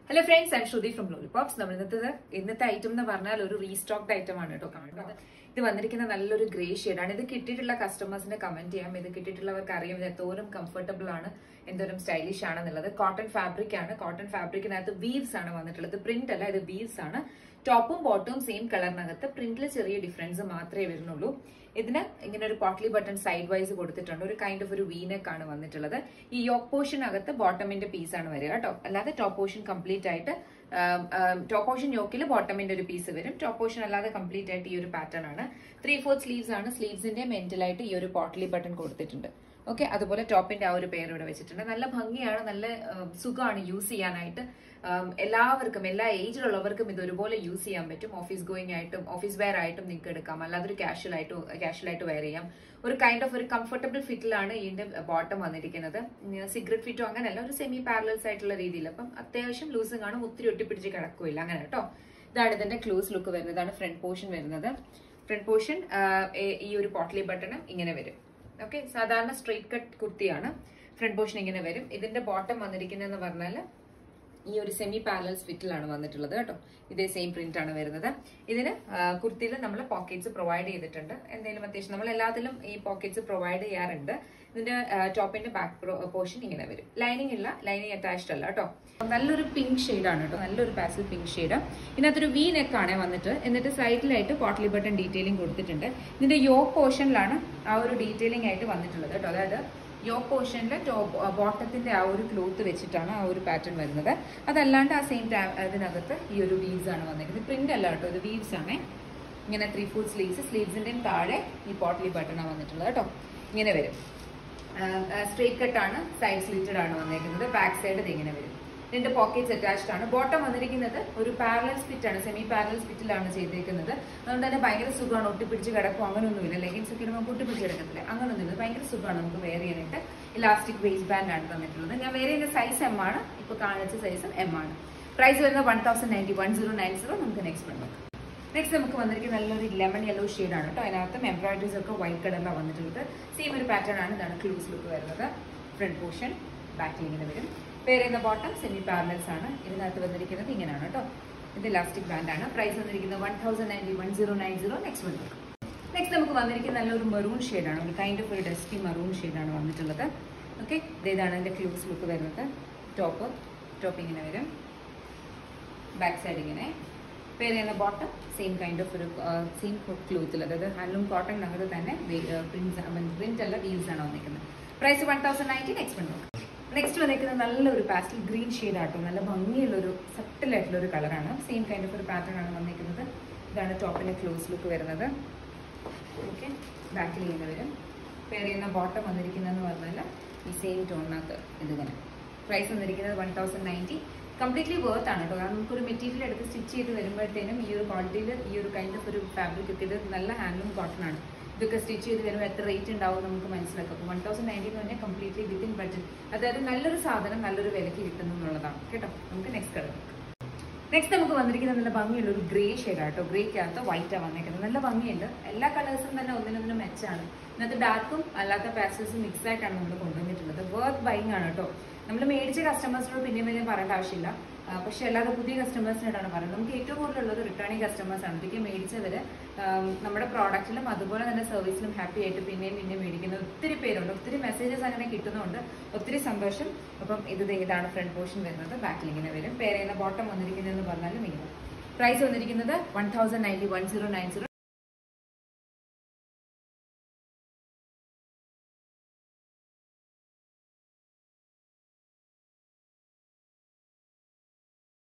hello friends I'm Shruti from Lollipops നമ്മൾ ഇന്നത്തെ ഇന്നത്തെ ഐറ്റം എന്ന് പറഞ്ഞാൽ ഒരു റീസ്റ്റോക്ഡ് ഐറ്റം ആണ് കേട്ടോ കാണുന്നത് ഇത് വന്നിരിക്കുന്ന നല്ലൊരു ഗ്രേ ഷെയ്ഡാണ് ഇത് കിട്ടിയിട്ടുള്ള കസ്റ്റമേഴ്സിനെ കമന്റ് ചെയ്യാം ഇത് കിട്ടിയിട്ടുള്ളവർക്ക് അറിയാം ഇത് എന്തോരം കംഫർട്ടബിൾ ആണ് എന്തോരം സ്റ്റൈലിഷ് ആണെന്നുള്ളത് കോട്ടൺ ഫാബ്രിക് ആണ് കോട്ടൺ ഫാബ്രിക്കിനകത്ത് വീവ്സ് ആണ് വന്നിട്ടുള്ളത് പ്രിന്റ് അല്ല ഇത് വീവ്സ് ആണ് ടോപ്പും ബോട്ടവും സെയിം കളറിനകത്ത് പ്രിന്റിൽ ചെറിയ ഡിഫറൻസ് മാത്രമേ വരുന്നുള്ളൂ ഇതിന് ഇങ്ങനെ ഒരു പോട്ട്ലി ബട്ടൺ സൈഡ് വൈസ് കൊടുത്തിട്ടുണ്ട് ഒരു കൈൻഡ് ഓഫ് ഒരു വീനെക്ക് ആണ് വന്നിട്ടുള്ളത് ഈ യോക്ക് പോർഷൻ അകത്ത് ബോട്ടമിന്റെ പീസ് ആണ് വരിക കേട്ടോ അല്ലാതെ ടോപ്പ് പോർഷൻ കംപ്ലീറ്റ് ആയിട്ട് ടോപ്പ് പോർഷൻ യോക്കിൽ ബോട്ടമിന്റെ ഒരു പീസ് വരും ടോപ്പ് പോർഷൻ അല്ലാതെ കംപ്ലീറ്റ് ആയിട്ട് ഈ ഒരു പാറ്റേൺ ആണ് ത്രീ ഫോർത്ത് സ്ലീവ്സ് ആണ് സ്ലീവ്സിന്റെ മെന്റലായിട്ട് ഈ ഒരു പോട്ട്ലി ബട്ടൺ കൊടുത്തിട്ടുണ്ട് ഓക്കെ അതുപോലെ ടോപ്പിന്റെ ആ ഒരു പേര് ഇവിടെ വെച്ചിട്ടുണ്ട് നല്ല ഭംഗിയാണ് നല്ല സുഖമാണ് യൂസ് ചെയ്യാനായിട്ട് എല്ലാവർക്കും എല്ലാ ഏജിലുള്ളവർക്കും ഇത് ഒരുപോലെ യൂസ് ചെയ്യാൻ പറ്റും ഓഫീസ് ഗോയിങ് ആയിട്ടും ഓഫീസ് വെയർ ആയിട്ടും നിങ്ങൾക്ക് എടുക്കാം അല്ലാതെ ഒരു കാഷ്വൽ ആയിട്ട് കാഷ്വൽ ആയിട്ട് വെയർ ചെയ്യാം ഒരു കൈൻഡ് ഓഫ് ഒരു കംഫർട്ടബിൾ ഫിറ്റിലാണ് ഇതിന്റെ ബോട്ടം വന്നിരിക്കുന്നത് സിഗരറ്റ് ഫിറ്റോ അങ്ങനെയല്ല ഒരു സെമി പാരലൽസ് ആയിട്ടുള്ള രീതിയിൽ അപ്പം അത്യാവശ്യം ലൂസും കാണും ഒത്തിരി ഒട്ടിപ്പിടിച്ച് കിടക്കില്ല അങ്ങനെ കേട്ടോ ഇതാണ് ഇതിന്റെ ക്ലൂസ് ലുക്ക് വരുന്നത് ഇതാണ് ഫ്രണ്ട് പോർഷൻ വരുന്നത് ഫ്രണ്ട് പോർഷൻ ഈ ഒരു പോട്ട്ലി ബട്ടണും ഇങ്ങനെ വരും ഓക്കെ സാധാരണ സ്ട്രെയിറ്റ് കട്ട് കുർത്തിയാണ് ഫ്രണ്ട് പോർഷൻ ഇങ്ങനെ വരും ഇതിന്റെ ബോട്ടം വന്നിരിക്കുന്നതെന്ന് പറഞ്ഞാൽ ഈ ഒരു സെമി പാരലൽസ് ഫിറ്റിലാണ് വന്നിട്ടുള്ളത് കേട്ടോ ഇതേ സെയിം പ്രിന്റ് ആണ് വരുന്നത് ഇതിന് കുർത്തിയിൽ നമ്മൾ പോക്കറ്റ്സ് പ്രൊവൈഡ് ചെയ്തിട്ടുണ്ട് എന്തെങ്കിലും അത്യാവശ്യം നമ്മൾ എല്ലാത്തിലും ഈ പോക്കറ്റ്സ് പ്രൊവൈഡ് ചെയ്യാറുണ്ട് ഇതിന്റെ ടോപ്പിന്റെ ബാക്ക് പോർഷൻ ഇങ്ങനെ വരും ലൈനിങ് ഇല്ല ലൈനിങ് അറ്റാച്ച്ഡ് അല്ല കേട്ടോ നല്ലൊരു പിങ്ക് ഷെയ്ഡാണ് കേട്ടോ നല്ലൊരു പാസൽ പിങ്ക് ഷെയ്ഡ് ഇതിനകത്തൊരു വി നെക്ക് ആണ് വന്നിട്ട് എന്നിട്ട് സൈഡിലായിട്ട് പോട്ട്ലി ബട്ടൺ ഡീറ്റെയിലിംഗ് കൊടുത്തിട്ടുണ്ട് ഇതിന്റെ യോക്ക് പോർഷനിലാണ് ആ ഒരു ഡീറ്റെയിലിംഗ് ആയിട്ട് വന്നിട്ടുള്ളത് കേട്ടോ അതായത് യോക്ക് പോർഷനിൽ ടോപ്പ് ബോട്ടത്തിന്റെ ആ ഒരു ക്ലോത്ത് വെച്ചിട്ടാണ് ആ ഒരു പാറ്റേൺ വരുന്നത് അതല്ലാണ്ട് ആ സെയിം ഇതിനകത്ത് ഈ ഒരു വീവ്സ് ആണ് വന്നിരിക്കുന്നത് പ്രിന്റ് അല്ല കേട്ടോ ഇത് വീവ്സ് ആണ് ഇങ്ങനെ ത്രീ ഫുൾ സ്ലീവ്സ് സ്ലീവ്സിന്റെയും താഴെ ഈ പോട്ട്ലി ബട്ടണാണ് വന്നിട്ടുള്ളത് കേട്ടോ ഇങ്ങനെ വരും സ്ട്രേറ്റ് കട്ടാണ് സൈഡ് സ്ലിറ്റഡ് ആണ് വന്നിരിക്കുന്നത് ബാക്ക് സൈഡ് ഇത് ഇങ്ങനെ വരും ഇതിന്റെ പോക്കറ്റ്സ് അറ്റാച്ച്ഡ് ആണ് ബോട്ടം വന്നിരിക്കുന്നത് ഒരു പാരലൽ സ്പിറ്റ് ആണ് സെമി പാരലൽ സ്പിറ്റിലാണ് ചെയ്തേക്കുന്നത് അതുകൊണ്ട് തന്നെ ഭയങ്കര സുഖമാണ് ഒട്ടിപ്പിടിച്ച് കിടക്കും അങ്ങനെയൊന്നുമില്ല ലെഗിൻസ് ഒക്കെ നമുക്ക് ഒട്ടിപ്പിടിച്ച് കിടക്കത്തില്ല അങ്ങനെയൊന്നുമില്ല ഭയങ്കര സുഖമാണ് നമുക്ക് വെയർ ചെയ്യാനായിട്ട് ഇലാസ്റ്റിക് വേസ്റ്റ് ബാൻഡ് ആണ് തന്നിട്ടുള്ളത് ഞാൻ വേറെ ചെയ്യുന്ന സൈസ് എം ആണ് ഇപ്പൊ കാണിച്ച സൈസ് എം ആണ് പ്രൈസ് വരുന്നത് one thousand ninety one zero nine zero നമുക്ക് നെക്സ്റ്റ് നോക്കാം നെക്സ്റ്റ് നമുക്ക് വന്നിരിക്കുന്ന നല്ലൊരു ലെമൺ യെല്ലോ ആണ് കേട്ടോ അതിനകത്തും എംബ്രോയിഡറീസ് ഒക്കെ വൈറ്റ് കളറിലാണ് വന്നിട്ടുള്ളത് സെയിം ഒരു പാറ്റേൺ ആണ് ഇതാണ് ക്ലൂസ് ലുക്ക് വരുന്നത് ഫ്രണ്ട് പോർഷൻ ബാക്കിൽ ഇങ്ങനെ വരും പേരുന്ന ബോട്ടം സെമി പാരലൽസ് ആണ് ഇതിനകത്ത് വന്നിരിക്കുന്നത് ഇങ്ങനെയാണ് കേട്ടോ ഇത് ഇലാസ്റ്റിക് ബാൻഡ് ആണ് പ്രൈസ് വന്നിരിക്കുന്നത് one thousand ninety one zero nine zero next one next നമുക്ക് വന്നിരിക്കുന്ന നല്ലൊരു മെറൂൺ ആണ് ഒരു കൈൻഡ് ഓഫ് ഒരു ഡസ്റ്റി മെറൂൺ ആണ് വന്നിട്ടുള്ളത് ഓക്കെ ഇതാണ് അതിന്റെ ക്ലൂസ് ലുക്ക് വരുന്നത് ടോപ്പ് ടോപ്പ് ഇങ്ങനെ വരും ബാക്ക് സൈഡ് ഇങ്ങനെ പേര് ചെയ്യുന്ന ബോട്ടം സെയിം കൈൻഡ് ഓഫ് ഒരു സെയിം ക്ലോത്തിൽ അതായത് ഹാൻഡ്ലൂം കോട്ടണിനകത്ത് തന്നെ പ്രിന്റ്സ് പ്രിന്റ് അല്ല വീൽസ് ആണ് വന്നിരിക്കുന്നത് price one thousand ninety next one നോക്കാം നെക്സ്റ്റ് വന്നിരിക്കുന്നത് നല്ലൊരു പാസ്റ്റൽ ഗ്രീൻ ഷെയ്ഡ് ആട്ടോ നല്ല ഭംഗിയുള്ളൊരു സട്ടിലായിട്ടുള്ള ഒരു കളറാണ് സെയിം കൈൻഡ് ഓഫ് ഒരു പാറ്റേൺ ആണ് വന്നിരിക്കുന്നത് ഇതാണ് ടോപ്പിന്റെ ക്ലോസ് ലുക്ക് വരുന്നത് ഓക്കെ ബാക്കിൽ ഇങ്ങനെ വരും പേര് ചെയ്യുന്ന ബോട്ടം വന്നിരിക്കുന്നതെന്ന് പറഞ്ഞാൽ ഈ സെയിം ടോണിനകത്ത് ഇതിങ്ങനെ പ്രൈസ് വന്നിരിക്കുന്നത് one thousand ninety completely worth ആണ് കേട്ടോ കാരണം നമുക്കൊരു മെറ്റീരിയൽ എടുത്ത് സ്റ്റിച്ച് ചെയ്ത് വരുമ്പോഴത്തേനും ഈ ഒരു ക്വാളിറ്റിയിൽ ഈ ഒരു കൈൻഡ് ഓഫ് ഒരു ഫാബ്രിക് ഒക്കെ ഇത് നല്ല ഹാൻഡ്ലൂം കോട്ടൺ ആണ് ഇതൊക്കെ സ്റ്റിച്ച് ചെയ്ത് വരുമ്പോൾ എത്ര റേറ്റ് ഉണ്ടാവും നമുക്ക് മനസ്സിലാക്കാം അപ്പോൾ വൺ തൗസൻഡ് നയൻറ്റി എന്ന് പറഞ്ഞാൽ കംപ്ലീറ്റ്ലി വിത്തിൻ ബഡ്ജറ്റ് അതായത് നല്ലൊരു സാധനം നല്ലൊരു വിലയ്ക്ക് കിട്ടുന്നു എന്നുള്ളതാണ് കേട്ടോ നമുക്ക് നെക്സ്റ്റ് കളർ നെക്സ്റ്റ് നമുക്ക് വന്നിരിക്കുന്നത് നല്ല ഭംഗിയുള്ള ഒരു ഗ്രേ ഷെയ്ഡ് ആട്ടോ ഗ്രേക്കകത്ത് വൈറ്റ് ആണ് വന്നിരിക്കുന്നത് നല്ല ഭംഗിയുണ്ട് എല്ലാ കളേഴ്സും തന്നെ ഒന്നിനൊന്നിനും മെച്ചാണ് ഇതിനകത്ത് ഡാർക്കും അല്ലാത്ത പാസ്റ്റൽസും മിക്സ് ആയിട്ടാണ് നമ്മൾ കൊണ്ടുവന്നിട്ടുള്ളത് വർത്ത് ബൈങ് ആണ് കേട്ടോ നമ്മൾ മേടിച്ച കസ്റ്റമേഴ്സിനോട് പിന്നെയും പിന്നെയും പറയേണ്ട ആവശ്യമില്ല പക്ഷെ അല്ലാതെ പുതിയ കസ്റ്റമേഴ്സിനോടാണ് പറയുന്നത് നമുക്ക് ഏറ്റവും കൂടുതലുള്ളത് റിട്ടേണിംഗ് കസ്റ്റമേഴ്സ് ആണ് ഇതൊക്കെ മേടിച്ചവർ നമ്മുടെ പ്രോഡക്റ്റിലും അതുപോലെ തന്നെ സർവീസിലും ഹാപ്പി ആയിട്ട് പിന്നെയും പിന്നെയും മേടിക്കുന്ന ഒത്തിരി പേരുണ്ട് ഒത്തിരി മെസ്സേജസ് അങ്ങനെ കിട്ടുന്നുണ്ട് ഒത്തിരി സന്തോഷം അപ്പം ഇത് ഇതാണ് ഫ്രണ്ട് പോർഷൻ വരുന്നത് ബാക്കിൽ ഇങ്ങനെ വരും പേരെയുന്ന ബോട്ടം വന്നിരിക്കുന്നതെന്ന് പറഞ്ഞാലും ഇങ്ങനെ പ്രൈസ് വന്നിരിക്കുന്നത് one thousand ninety one zero nine zero